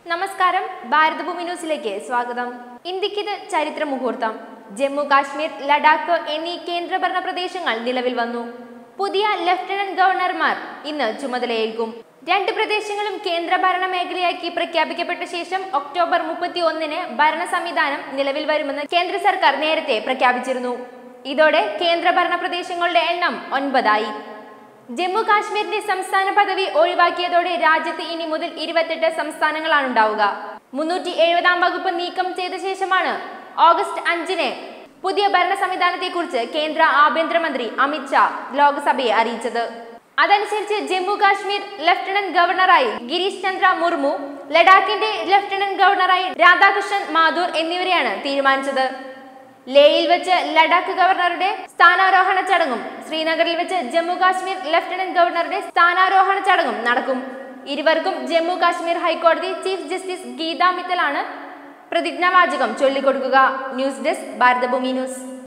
നമസ്കാരം ഭാരതഭൂമി ന്യൂസിലേക്ക് സ്വാഗതം ഇന്ത്യക്കിത് ചരിത്ര മുഹൂർത്തം ജമ്മു കാശ്മീർ ലഡാക്ക് എന്നീ കേന്ദ്രഭരണ പ്രദേശങ്ങൾ നിലവിൽ വന്നു പുതിയ ലഫ്റ്റനന്റ് ഗവർണർമാർ ഇന്ന് ചുമതലയേൽക്കും രണ്ട് പ്രദേശങ്ങളും കേന്ദ്രഭരണ മേഖലയാക്കി പ്രഖ്യാപിക്കപ്പെട്ട ശേഷം ഒക്ടോബർ മുപ്പത്തി ഒന്നിന് ഭരണ സംവിധാനം നിലവിൽ വരുമെന്ന് കേന്ദ്ര സർക്കാർ നേരത്തെ പ്രഖ്യാപിച്ചിരുന്നു ഇതോടെ കേന്ദ്രഭരണ പ്രദേശങ്ങളുടെ എണ്ണം ഒൻപതായി ജമ്മു കാശ്മീരിന്റെ സംസ്ഥാന പദവി ഒഴിവാക്കിയതോടെ രാജ്യത്ത് ഇനി മുതൽ ഇരുപത്തെട്ട് സംസ്ഥാനങ്ങളാണ് ഉണ്ടാവുക മുന്നൂറ്റി എഴുപതാം വകുപ്പ് നീക്കം ചെയ്ത ശേഷമാണ് ഓഗസ്റ്റ് അഞ്ചിന് പുതിയ ഭരണ സംവിധാനത്തെക്കുറിച്ച് കേന്ദ്ര ആഭ്യന്തരമന്ത്രി അമിത് ഷാ ലോക്സഭയെ അറിയിച്ചത് അതനുസരിച്ച് ജമ്മു കാശ്മീർ ലഫ്റ്റനന്റ് ഗവർണറായി ഗിരീഷ് ചന്ദ്ര മുർമു ലഡാക്കിന്റെ ലഫ്റ്റനന്റ് ഗവർണറായി രാധാകൃഷ്ണൻ മാഥൂർ എന്നിവരെയാണ് തീരുമാനിച്ചത് ലേയിൽ വെച്ച് ലഡാക്ക് ഗവർണറുടെ സ്ഥാനാരോഹണ ചടങ്ങും ശ്രീനഗറിൽ വെച്ച് ജമ്മു കാശ്മീർ ലഫ്റ്റനന്റ് ഗവർണറുടെ സ്ഥാനാരോഹണ ചടങ്ങും നടക്കും ഇരുവർക്കും ജമ്മു കാശ്മീർ ഹൈക്കോടതി ചീഫ് ജസ്റ്റിസ് ഗീത മിത്തലാണ് പ്രതിജ്ഞാവാചകം ചൊല്ലിക്കൊടുക്കുക ന്യൂസ് ഡെസ്ക് ഭാരതഭൂമി ന്യൂസ്